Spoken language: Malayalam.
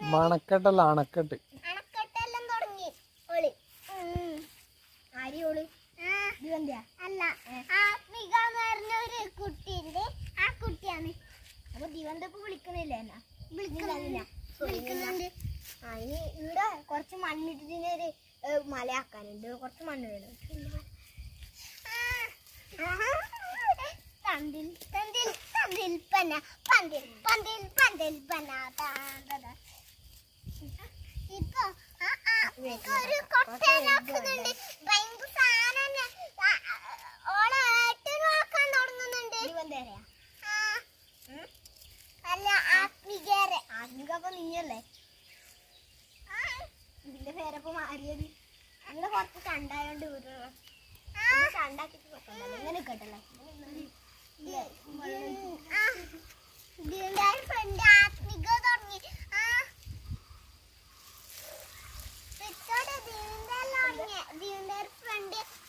മണക്കെട്ടല്ല അണക്കെട്ട് അണക്കെട്ടെല്ലാം തുടങ്ങി ഓള് ആരി ഓള് ദിവന്തിയാ അല്ല ആത്മിക എന്ന് പറഞ്ഞ ഒരു കുട്ടിയുണ്ട് ആ കുട്ടിയാണ് അപ്പൊ ദിവന്ത ഇപ്പൊ വിളിക്കണില്ല എന്നാ വിളിക്കുന്നില്ല വിളിക്കുന്നുണ്ട് ആ ഇനി ഇവിടെ കുറച്ച് മണ്ണിട്ടിന് ഒരു ഏ, മലയാക്കാനുണ്ട് കുറച്ച് മണ്ണ് വേണം തണ്ടിൽ തണ്ടിൽ തണ്ടിൽ പന പന്തിൽ പന്തിൽ പന്തിൽ പന താ, താ, താ. ഇപ്പൊ ആ, ആ, ഇപ്പൊ ഒരു കൊട്ടേനാക്കുന്നുണ്ട് ഭയങ്കര സാധനം തന്നെ. ആ, ആ, ഓളെ ഏട്ടനാക്കാൻ തുടങ്ങുന്നുണ്ട് ആ. അല്ല ആത്മികേരെ ആത്മിക അപ്പൊ നീയല്ലേ ഇതിന്റെ പേരപ്പൊ മാറിയത് അങ്ങനെ കുറച്ച് കണ്ടായോണ്ട് വീട്ടിലുള്ള കണ്ടാക്കിട്ട് വെക്കണ്ടല്ലോ ഇങ്ങനെ കേട്ടല്ലേ ഇതിന്റെ ഫ്രണ്ട് ആത്മിക തുടങ്ങി ആ ഇത്തോടെ ഇതിന്റെ എല്ലാം തുടങ്ങി ഇതിന്റെ ഫ്രണ്ട്